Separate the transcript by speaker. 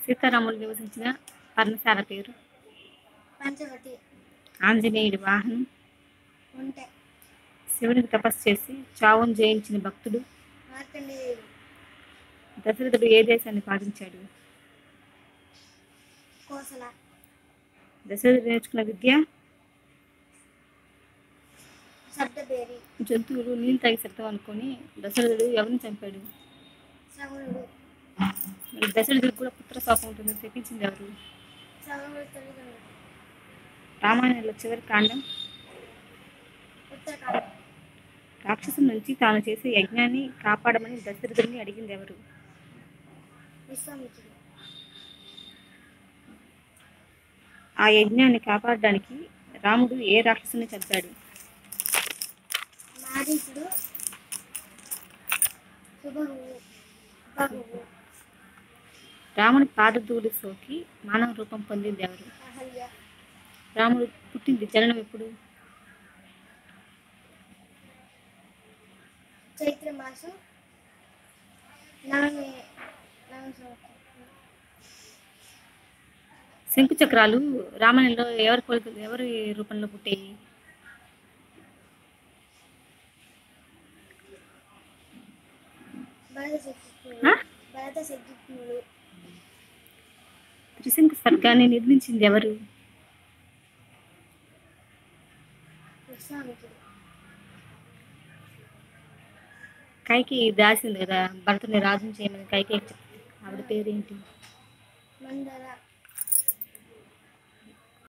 Speaker 1: సీతారాములు నివసించిన పర్ణశాల పేరు
Speaker 2: పంచవటి
Speaker 1: ఆంజనేయుడి వాహనం
Speaker 2: ఉంటే
Speaker 1: శివునికి తపస్సు చేసి చావును జయించిన భక్తుడు
Speaker 2: మార్కండేయుడు
Speaker 1: దశరథుడు ఏ దేశాన్ని పాటించాడు
Speaker 2: కోసల
Speaker 1: దశరథుడు నేర్చుకున్న విద్య
Speaker 2: శబ్దబేరి
Speaker 1: జంతువులు నీళ్ళు తాగి శబ్దం అనుకొని దశరథుడు ఎవరిని చంపాడు
Speaker 2: శ్రవణుడు
Speaker 1: మరి దశరథుడికి కూడా పుత్ర శాపం ఉంటుంది శపించింది ఎవరు
Speaker 2: శ్రవణుడు తల్లిదండ్రులు
Speaker 1: రామాయణంలో చివరి కాండం
Speaker 2: ఉత్తరకాండ
Speaker 1: రాక్షసుల నుంచి తాను చేసే యజ్ఞాన్ని కాపాడమని దశరథుడిని అడిగింది ఎవరు
Speaker 2: విశ్వామిత్రుడు
Speaker 1: ఆ యజ్ఞాన్ని కాపాడడానికి రాముడు ఏ రాక్షసుని చంపాడు
Speaker 2: మారీచుడు శుభహువు బహువు
Speaker 1: రాముని పాదధూళి సోకి మానవ రూపం పొందింది ఎవరు
Speaker 2: అహల్య
Speaker 1: రాముడు పుట్టింది జననం ఎప్పుడు
Speaker 2: చైత్ర మాసం నవమి నవమి సంవత్సరం
Speaker 1: శంకు చక్రాలు రామాయణంలో ఎవరి పోలిక ఎవరి రూపంలో పుట్టాయి
Speaker 2: భరత శక్తిజ్ఞుడు
Speaker 1: ఆ?
Speaker 2: భరత శక్తిజ్ఞుడు
Speaker 1: త్రిశంకు స్వర్గాన్ని నిర్మించింది ఎవరు
Speaker 2: విశ్వామిత్రుడు
Speaker 1: కైకి దాసింది కదా భరతుని రాజుని చేయమని కైకి చెప్పింది ఆవిడ పేరేంటి
Speaker 2: మందర